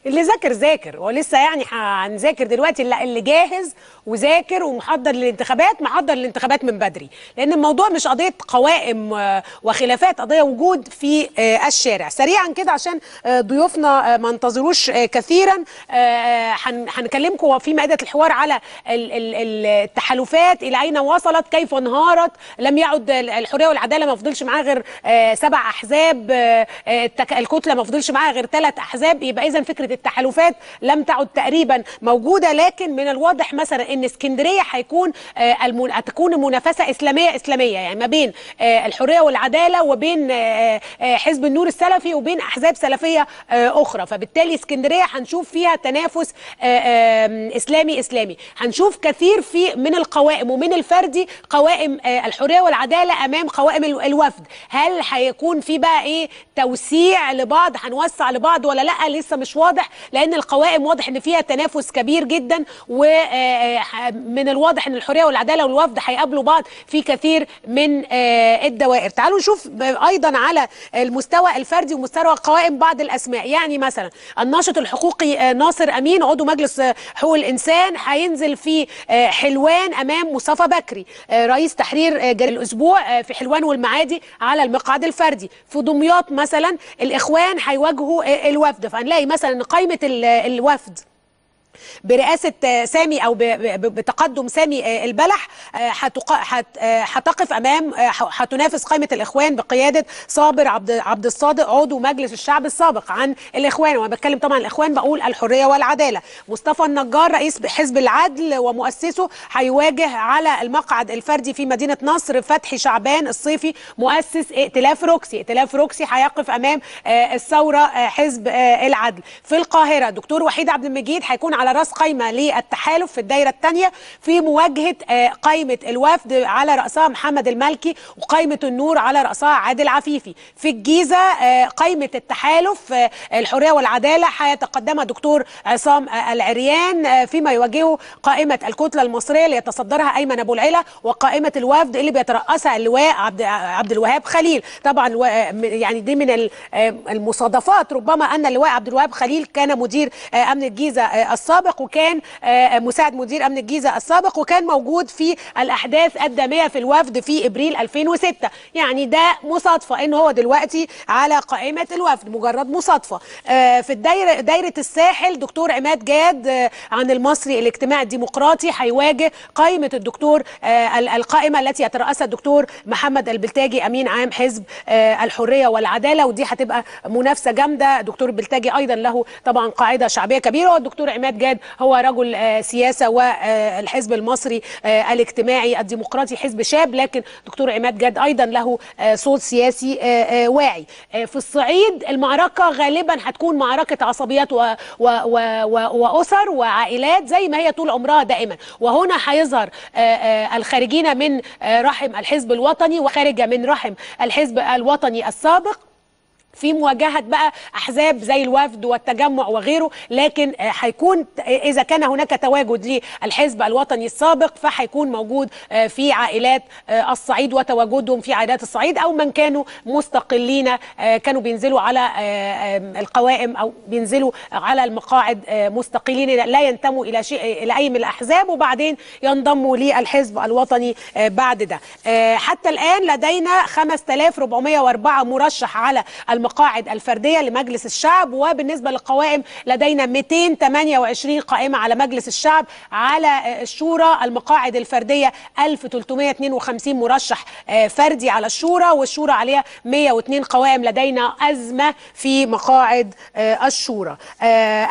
اللي ذاكر ذاكر هو لسه يعني هنذاكر دلوقتي اللي اللي جاهز وذاكر ومحضر للانتخابات محضر للانتخابات من بدري لان الموضوع مش قضيه قوائم آه، وخلافات قضيه وجود في آه، الشارع سريعا كده عشان آه، ضيوفنا آه، ما انتظروش آه، كثيرا آه، هن- هنكلمكم في مائده الحوار على ال- ال- ال- التحالفات الى اين وصلت كيف انهارت لم يعد ال- الحريه والعداله ما فضلش معاها غير آه، سبع احزاب آه، آه، التك- الكتله ما فضلش معاها غير ثلاث احزاب يبقى اذا فكره التحالفات لم تعد تقريبا موجوده لكن من الواضح مثلا ان اسكندريه هيكون آه، المن- هتكون منافسه اسلاميه اسلاميه يعني ما بين آه، الحريه والعداله وبين آه، آه، حزب النور السلفي وبين احزاب سلفيه آه، اخرى فبالتالي اسكندريه هنشوف فيها تنافس آه، آه، اسلامي اسلامي هنشوف كثير في من القوائم ومن الفردي قوائم آه، الحريه والعداله امام قوائم ال- الوفد هل هيكون في بقى ايه توسيع لبعض هنوسع لبعض ولا لا لسه مش واضح لان القوائم واضح ان فيها تنافس كبير جدا ومن الواضح ان الحريه والعداله والوفد هيقابلوا بعض في كثير من آه، الدوائر تعالوا نشوف ب- ايضا على المستوى الفردي ومستوى قوائم بعض الاسماء يعني مثلا الناشط الحقوقي آه، ناصر امين عضو مجلس آه، حقوق الانسان هينزل في آه، حلوان امام مصطفى بكري آه، رئيس تحرير آه، جريدة الاسبوع آه، في حلوان والمعادي على المقعد الفردي في دمياط مثلا الاخوان هيواجهوا آه، الوفد فهنلاقي مثلا ان قائمه ال- الوفد برئاسه آه، سامي او ب- ب- بتقدم سامي آه، البلح آه، هتق- هت- آه، هتقف امام آه، ح- هتنافس قائمه الاخوان بقياده صابر عبد عبد الصادق عضو مجلس الشعب السابق عن الاخوان وانا بتكلم طبعا الاخوان بقول الحريه والعداله مصطفى النجار رئيس حزب العدل ومؤسسه هيواجه على المقعد الفردي في مدينه نصر فتحي شعبان الصيفي مؤسس ائتلاف روكسي ائتلاف روكسي هيقف امام آه، الثوره آه، حزب آه، العدل في القاهره دكتور وحيد عبد المجيد هيكون على راس قائمه للتحالف في الدايره الثانيه في مواجهه آه، قائمه الوفد على راسها محمد المالكي وقائمه النور على راسها عادل عفيفي في الجيزه آه، قائمه التحالف آه، الحريه والعداله هيتقدمها دكتور عصام آه، العريان آه، فيما يواجهه قائمه الكتله المصريه اللي يتصدرها ايمن ابو العلا وقائمه الوفد اللي بيترأسها اللواء عبد عبد الوهاب خليل طبعا الو- يعني دي من ال- آه، المصادفات ربما ان اللواء عبد الوهاب خليل كان مدير آه، امن الجيزه آه، السابق وكان آه، مساعد مدير امن الجيزه السابق وكان موجود في الاحداث الداميه في الوفد في ابريل 2006 يعني ده مصادفه ان هو دلوقتي على قائمه الوفد مجرد مصادفه آه، في الدايره دايره الساحل دكتور عماد جاد آه، عن المصري الاجتماعي الديمقراطي هيواجه قائمه الدكتور آه، ال- القائمه التي يترأسها الدكتور محمد البلتاجي امين عام حزب آه، الحريه والعداله ودي هتبقى منافسه جامده دكتور البلتاجي ايضا له طبعا قاعده شعبيه كبيره والدكتور عماد جاد هو رجل آه، سياسه والحزب المصري آه، الاجتماعي الديمقراطي حزب شاب لكن دكتور عماد جاد ايضا له آه، صوت سياسي آه، آه، واعي آه، في الصعيد المعركه غالبا هتكون معركه عصبيات و و و و واسر وعائلات زي ما هي طول عمرها دائما وهنا هيظهر آه، آه، الخارجين من آه، رحم الحزب الوطني وخارجه من رحم الحزب الوطني السابق في مواجهه بقى احزاب زي الوفد والتجمع وغيره لكن آه، هيكون ت- اذا كان هناك تواجد للحزب الوطني السابق فهيكون موجود آه، في عائلات آه، الصعيد وتواجدهم في عائلات الصعيد او من كانوا مستقلين آه، كانوا بينزلوا على آه، آه، القوائم او بينزلوا على المقاعد آه، مستقلين لا ينتموا الى شيء الى اي من الاحزاب وبعدين ينضموا للحزب الوطني آه، بعد ده آه، حتى الان لدينا 5404 مرشح على المقاعد الفرديه لمجلس الشعب وبالنسبه للقوائم لدينا 228 قائمه على مجلس الشعب على آه، الشورى المقاعد الفرديه 1352 مرشح آه، فردي على الشورى والشورى عليها 102 قوائم لدينا ازمه في مقاعد آه، الشورى آه،